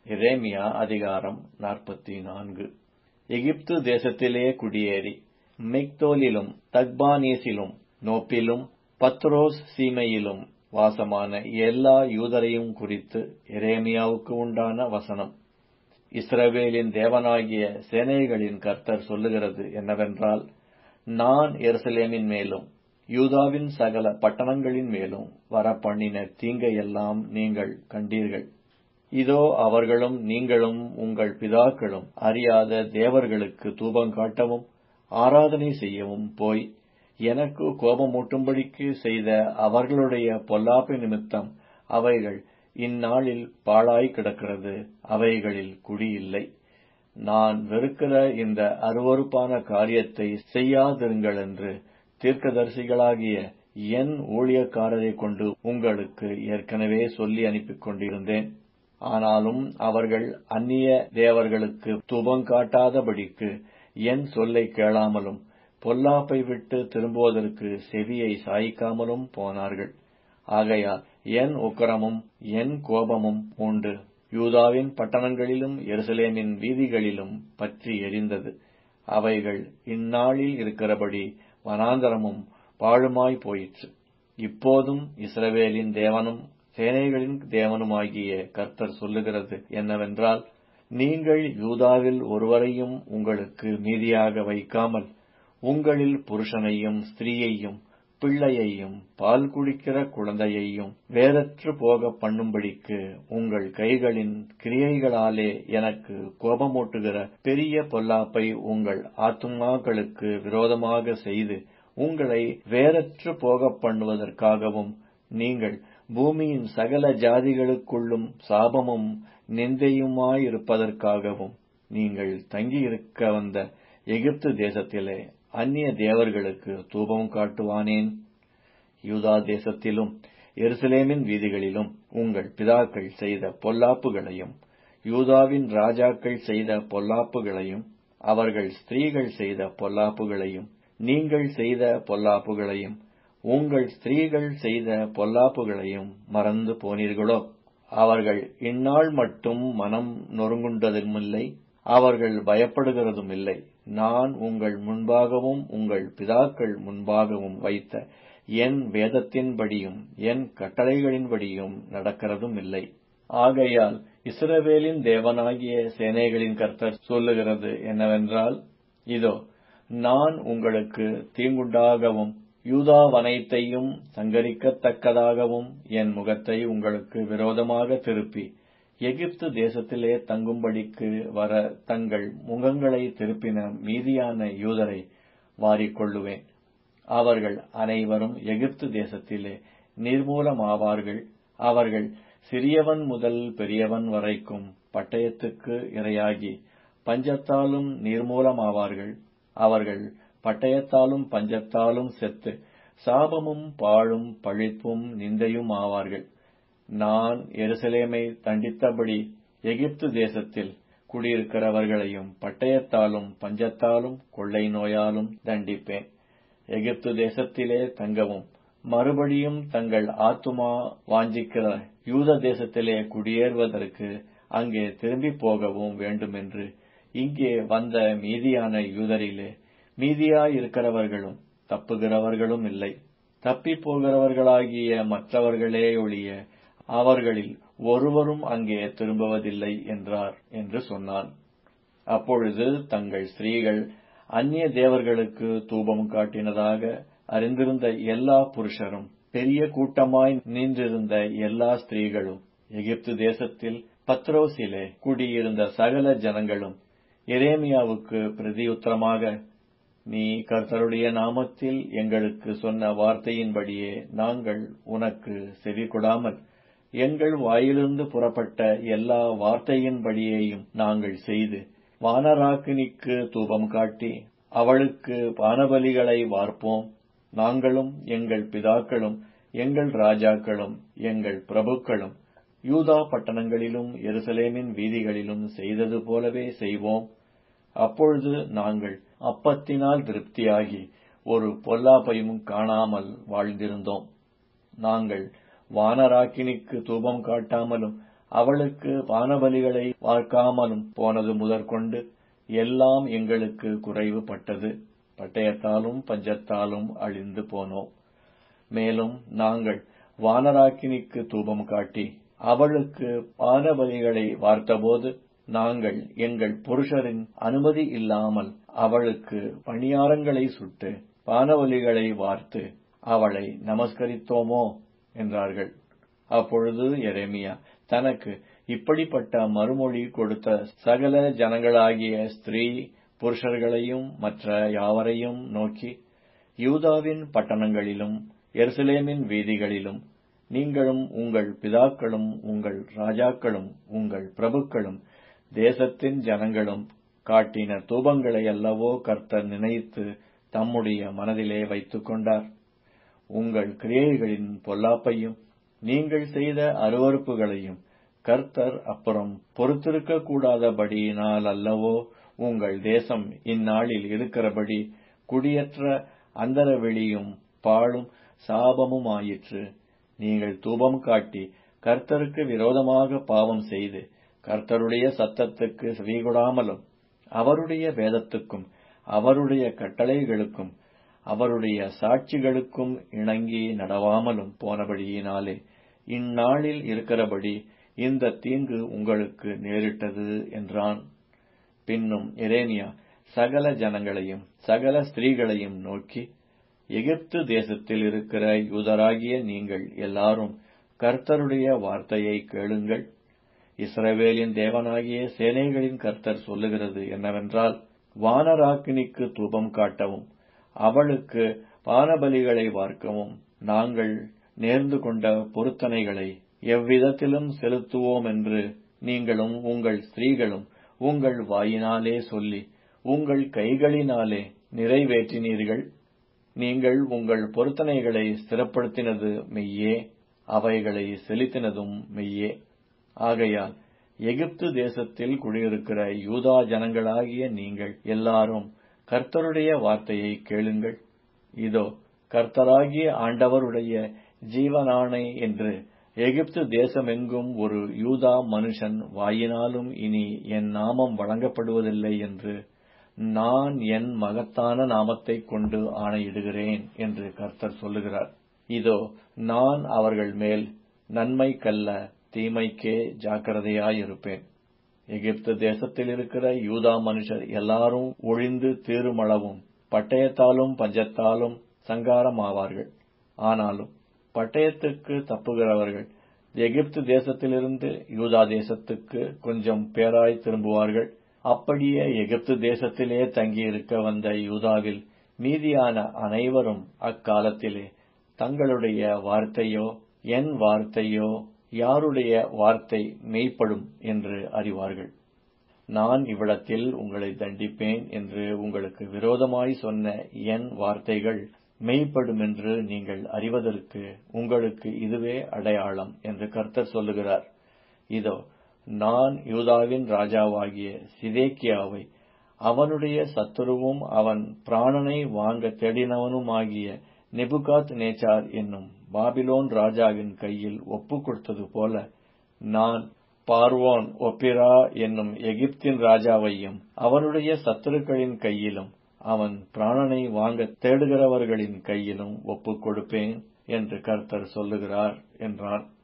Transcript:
எரேமியா அதிகாரம் நாற்பத்தி நான்கு எகிப்து தேசத்திலே குடியேறி மிக்தோலிலும் தக்பானேசிலும் நோப்பிலும் பத்ரோஸ் சீமையிலும் வாசமான எல்லா யூதரையும் குறித்து எரேமியாவுக்கு உண்டான வசனம் இஸ்ரவேலின் தேவனாகிய சேனைகளின் கர்த்தர் சொல்லுகிறது என்னவென்றால் நான் எருசலேமின் மேலும் யூதாவின் சகல பட்டணங்களின் மேலும் வரப்பண்ணின தீங்கையெல்லாம் நீங்கள் கண்டீர்கள் இதோ அவர்களும் நீங்களும் உங்கள் பிதாக்களும் அறியாத தேவர்களுக்கு தூபம் காட்டவும் ஆராதனை செய்யவும் போய் எனக்கு கோபமூட்டும்படிக்கு செய்த அவர்களுடைய பொல்லாப்பு நிமித்தம் அவைகள் இந்நாளில் பாழாய் கிடக்கிறது அவைகளில் குடியில்லை நான் வெறுக்கிற இந்த அருவறுப்பான காரியத்தை செய்யாதிருங்கள் என்று தீர்க்கதரிசிகளாகிய என் ஊழியக்காரரைக் கொண்டு உங்களுக்கு ஏற்கனவே சொல்லி அனுப்பிக் கொண்டிருந்தேன் ஆனாலும் அவர்கள் அந்நிய தேவர்களுக்கு தூபம் காட்டாதபடிக்கு என் சொல்லை கேளாமலும் பொல்லாப்பை விட்டு திரும்புவதற்கு செவியை சாய்க்காமலும் போனார்கள் ஆகையால் என் உக்கிரமும் என் கோபமும் உண்டு யூதாவின் பட்டணங்களிலும் எருசலேமின் வீதிகளிலும் பற்றி எரிந்தது அவைகள் இந்நாளில் இருக்கிறபடி வனாந்தரமும் பாழுமாய் போயிற்று இப்போதும் இஸ்ரவேலின் தேவனும் சேனைகளின் தேவனுமாகிய கர்த்தர் சொல்லுகிறது என்னவென்றால் நீங்கள் யூதாவில் ஒருவரையும் உங்களுக்கு மீதியாக வைக்காமல் உங்களில் புருஷனையும் ஸ்திரீயையும் பிள்ளையையும் பால் குடிக்கிற குழந்தையையும் வேறற்று போக பண்ணும்படிக்கு உங்கள் கைகளின் கிரியைகளாலே எனக்கு கோபமூட்டுகிற பெரிய பொல்லாப்பை உங்கள் ஆத்துமாக்களுக்கு விரோதமாக செய்து உங்களை வேறற்று போக பண்ணுவதற்காகவும் நீங்கள் பூமியின் சகல ஜாதிகளுக்குள்ளும் சாபமும் நிந்தையுமாயிருப்பதற்காகவும் நீங்கள் தங்கியிருக்க வந்த எகிப்து தேசத்திலே அந்நிய தேவர்களுக்கு தூபம் காட்டுவானேன் யூதா தேசத்திலும் எருசலேமின் வீதிகளிலும் உங்கள் பிதாக்கள் செய்த பொல்லாப்புகளையும் யூதாவின் ராஜாக்கள் செய்த பொல்லாப்புகளையும் அவர்கள் ஸ்திரீகள் செய்த பொல்லாப்புகளையும் நீங்கள் செய்த பொல்லாப்புகளையும் உங்கள் ஸ்திரீகள் செய்த பொல்லாப்புகளையும் மறந்து போனீர்களோ அவர்கள் இந்நாள் மட்டும் மனம் நொறுங்குண்டதுமில்லை அவர்கள் பயப்படுகிறதுமில்லை நான் உங்கள் முன்பாகவும் உங்கள் பிதாக்கள் முன்பாகவும் வைத்த என் வேதத்தின்படியும் என் கட்டளைகளின்படியும் நடக்கிறதும் இல்லை ஆகையால் இஸ்ரவேலின் தேவனாகிய சேனைகளின் கர்த்தர் சொல்லுகிறது என்னவென்றால் இதோ நான் உங்களுக்கு தீங்குண்டாகவும் யூதாவனைத்தையும் சங்கரிக்கத்தக்கதாகவும் என் முகத்தை உங்களுக்கு விரோதமாக திருப்பி எகிப்து தேசத்திலே தங்கும்படிக்கு வர தங்கள் முகங்களை திருப்பின மீதியான யூதரை வாரிக்கொள்ளுவேன் அவர்கள் அனைவரும் எகிப்து தேசத்திலே நிர்மூலமாவார்கள் அவர்கள் சிறியவன் முதல் பெரியவன் வரைக்கும் பட்டயத்துக்கு இரையாகி பஞ்சத்தாலும் நிர்மூலமாவார்கள் அவர்கள் பட்டயத்தாலும் பஞ்சத்தாலும் செத்து சாபமும் பாழும் பழிப்பும் நிந்தையும் ஆவார்கள் நான் எருசலேமை தண்டித்தபடி எகிப்து தேசத்தில் குடியிருக்கிறவர்களையும் பட்டயத்தாலும் பஞ்சத்தாலும் கொள்ளை நோயாலும் தண்டிப்பேன் எகிப்து தேசத்திலே தங்கவும் மறுபடியும் தங்கள் ஆத்துமா வாஞ்சிக்கிற யூத தேசத்திலே குடியேறுவதற்கு அங்கே திரும்பி போகவும் வேண்டுமென்று இங்கே வந்த மீதியான யூதரிலே மீதியாயிருக்கிறவர்களும் தப்புகிறவர்களும் இல்லை தப்பிப் போகிறவர்களாகிய மற்றவர்களே ஒழிய அவர்களில் ஒருவரும் அங்கே திரும்புவதில்லை என்றார் என்று சொன்னான் அப்பொழுது தங்கள் ஸ்திரீகள் அந்நிய தேவர்களுக்கு தூபம் காட்டினதாக அறிந்திருந்த எல்லா புருஷரும் பெரிய கூட்டமாய் நின்றிருந்த எல்லா ஸ்திரீகளும் எகிப்து தேசத்தில் பத்ரோசிலே குடியிருந்த சகல ஜனங்களும் எரேமியாவுக்கு பிரதியுத்தரமாக நீ கர்த்தருடைய நாமத்தில் எங்களுக்கு சொன்ன வார்த்தையின்படியே நாங்கள் உனக்கு செவி கொடாமல் எங்கள் வாயிலிருந்து புறப்பட்ட எல்லா வார்த்தையின்படியேயும் நாங்கள் செய்து வானராக்கினிக்கு தூபம் காட்டி அவளுக்கு பானபலிகளை வார்ப்போம் நாங்களும் எங்கள் பிதாக்களும் எங்கள் ராஜாக்களும் எங்கள் பிரபுக்களும் யூதா பட்டணங்களிலும் எருசலேமின் வீதிகளிலும் செய்தது போலவே செய்வோம் அப்பொழுது நாங்கள் அப்பத்தினால் திருப்தியாகி ஒரு பொல்லாப்பையும் காணாமல் வாழ்ந்திருந்தோம் நாங்கள் வானராக்கினிக்கு தூபம் காட்டாமலும் அவளுக்கு பானபலிகளை வார்க்காமலும் போனது முதற்கொண்டு எல்லாம் எங்களுக்கு குறைவுபட்டது பட்டயத்தாலும் பஞ்சத்தாலும் அழிந்து போனோம் மேலும் நாங்கள் வானராக்கினிக்கு தூபம் காட்டி அவளுக்கு பானபலிகளை வார்த்தபோது நாங்கள் எங்கள் புருஷரின் அனுமதி இல்லாமல் அவளுக்கு பணியாரங்களை சுட்டு பானபலிகளை வார்த்து அவளை நமஸ்கரித்தோமோ என்றார்கள் அப்பொழுது எரேமியா தனக்கு இப்படிப்பட்ட மறுமொழி கொடுத்த சகல ஜனங்களாகிய ஸ்திரீ புருஷர்களையும் மற்ற யாவரையும் நோக்கி யூதாவின் பட்டணங்களிலும் எருசலேமின் வீதிகளிலும் நீங்களும் உங்கள் பிதாக்களும் உங்கள் ராஜாக்களும் உங்கள் பிரபுக்களும் தேசத்தின் ஜனங்களும் காட்டின தூபங்களை அல்லவோ கர்த்தர் நினைத்து தம்முடைய மனதிலே வைத்துக் கொண்டார் உங்கள் கிரியைகளின் பொல்லாப்பையும் நீங்கள் செய்த அருவறுப்புகளையும் கர்த்தர் அப்புறம் பொறுத்திருக்க கூடாதபடியினால் அல்லவோ உங்கள் தேசம் இந்நாளில் இருக்கிறபடி குடியற்ற அந்தரவெளியும் பாழும் சாபமுமாயிற்று நீங்கள் தூபம் காட்டி கர்த்தருக்கு விரோதமாக பாவம் செய்து கர்த்தருடைய சத்தத்துக்கு செவிகொடாமலும் அவருடைய வேதத்துக்கும் அவருடைய கட்டளைகளுக்கும் அவருடைய சாட்சிகளுக்கும் இணங்கி நடவாமலும் போனபடியினாலே இந்நாளில் இருக்கிறபடி இந்த தீங்கு உங்களுக்கு நேரிட்டது என்றான் பின்னும் எரேமியா சகல ஜனங்களையும் சகல ஸ்திரீகளையும் நோக்கி எகிப்து தேசத்தில் இருக்கிற யூதராகிய நீங்கள் எல்லாரும் கர்த்தருடைய வார்த்தையை கேளுங்கள் இஸ்ரவேலின் தேவனாகிய சேனைகளின் கர்த்தர் சொல்லுகிறது என்னவென்றால் வானராக்கினிக்கு தூபம் காட்டவும் அவளுக்கு பானபலிகளை வார்க்கவும் நாங்கள் நேர்ந்து கொண்ட பொருத்தனைகளை எவ்விதத்திலும் செலுத்துவோம் என்று நீங்களும் உங்கள் ஸ்திரீகளும் உங்கள் வாயினாலே சொல்லி உங்கள் கைகளினாலே நிறைவேற்றினீர்கள் நீங்கள் உங்கள் பொருத்தனைகளை ஸ்திரப்படுத்தினது மெய்யே அவைகளை செலுத்தினதும் மெய்யே ஆகையால் எகிப்து தேசத்தில் குடியிருக்கிற யூதா ஜனங்களாகிய நீங்கள் எல்லாரும் கர்த்தருடைய வார்த்தையை கேளுங்கள் இதோ கர்த்தராகிய ஆண்டவருடைய ஜீவனானை என்று எகிப்து தேசமெங்கும் ஒரு யூதா மனுஷன் வாயினாலும் இனி என் நாமம் வழங்கப்படுவதில்லை என்று நான் என் மகத்தான நாமத்தைக் கொண்டு ஆணையிடுகிறேன் என்று கர்த்தர் சொல்லுகிறார் இதோ நான் அவர்கள் மேல் நன்மைக்கல்ல தீமைக்கே ஜாக்கிரதையாயிருப்பேன் எகிப்து தேசத்தில் இருக்கிற யூதா மனுஷர் எல்லாரும் ஒழிந்து தீருமளவும் பட்டயத்தாலும் பஞ்சத்தாலும் சங்காரமாவார்கள் ஆனாலும் பட்டயத்துக்கு தப்புகிறவர்கள் எகிப்து தேசத்திலிருந்து யூதா தேசத்துக்கு கொஞ்சம் பேராய் திரும்புவார்கள் அப்படியே எகிப்து தேசத்திலே தங்கியிருக்க வந்த யூதாவில் மீதியான அனைவரும் அக்காலத்திலே தங்களுடைய வார்த்தையோ என் வார்த்தையோ யாருடைய வார்த்தை மெய்ப்படும் என்று அறிவார்கள் நான் இவ்விடத்தில் உங்களை தண்டிப்பேன் என்று உங்களுக்கு விரோதமாய் சொன்ன என் வார்த்தைகள் மெய்ப்படும் என்று நீங்கள் அறிவதற்கு உங்களுக்கு இதுவே அடையாளம் என்று கர்த்தர் சொல்லுகிறார் இதோ நான் யூதாவின் ராஜாவாகிய சிதேக்கியாவை அவனுடைய சத்துருவும் அவன் பிராணனை வாங்க தேடினவனுமாகிய நெபுகாத் நேச்சார் என்னும் பாபிலோன் ராஜாவின் கையில் ஒப்புக் கொடுத்தது போல நான் பார்வோன் ஒப்பிரா என்னும் எகிப்தின் ராஜாவையும் அவனுடைய சத்துருக்களின் கையிலும் அவன் பிராணனை வாங்க தேடுகிறவர்களின் கையிலும் ஒப்புக் கொடுப்பேன் என்று கர்த்தர் சொல்லுகிறார் என்றான்